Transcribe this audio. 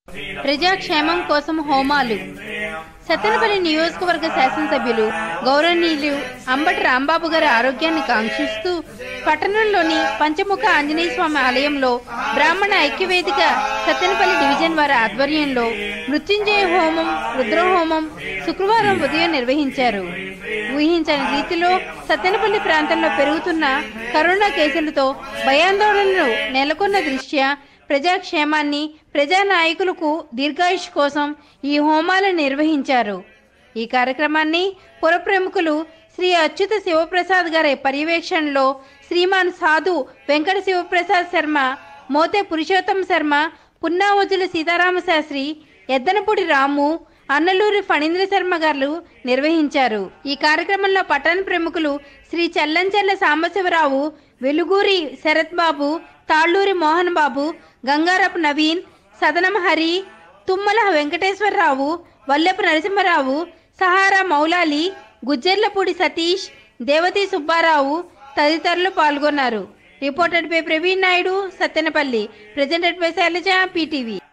ప్రజాక్షేమం కోసం హోమాలు సత్తెనపల్లి నియోజకవర్గ శాసనసభ్యులు గౌరవనీయులు అంబటి రాంబాబు గారి ఆరోగ్యాన్ని కాంక్షిస్తూ పట్టణంలోని పంచముఖ ఆంజనేయ స్వామి ఆలయంలో బ్రాహ్మణ ఐక్యవేదిక సత్తెనపల్లి డివిజన్ వారి ఆధ్వర్యంలో మృత్యుంజయ హోమం రుద్రహోమం శుక్రవారం ఉదయం నిర్వహించారు ఊహించని రీతిలో సత్తెనపల్లి ప్రాంతంలో పెరుగుతున్న కరోనా కేసులతో భయాందోళనలు నెలకొన్న దృష్ట్యా ప్రజాక్షేమాన్ని ప్రజానాయకులకు దీర్ఘాయుష్ కోసం ఈ హోమాలను నిర్వహించారు ఈ కార్యక్రమాన్ని పుర ప్రముఖులు శ్రీ అచ్యుత శివప్రసాద్ గారి పర్యవేక్షణలో శ్రీమాన్ సాధు వెంకట శివప్రసాద్ శర్మ మోతే పురుషోత్తం శర్మ పున్నావజుల సీతారామ శాస్త్రి ఎద్దనపూడి రాము అన్నలూరి ఫణీంద్ర శర్మ గారు నిర్వహించారు ఈ కార్యక్రమంలో పట్టణ ప్రముఖులు శ్రీ చెల్లంచెల్ల సాంబశివరావు వెలుగూరి శరత్ బాబు తాళ్ళూరి మోహన్ బాబు గంగారపు నవీన్ సదనం హరి తుమ్మల వెంకటేశ్వరరావు వల్లెపు నరసింహరావు సహారా మౌలాలి గుజ్జర్లపూడి సతీష్ దేవతి సుబ్బారావు తదితరులు పాల్గొన్నారు reported by Praveen Naidu Sattenapalli presented by Sailaja PTV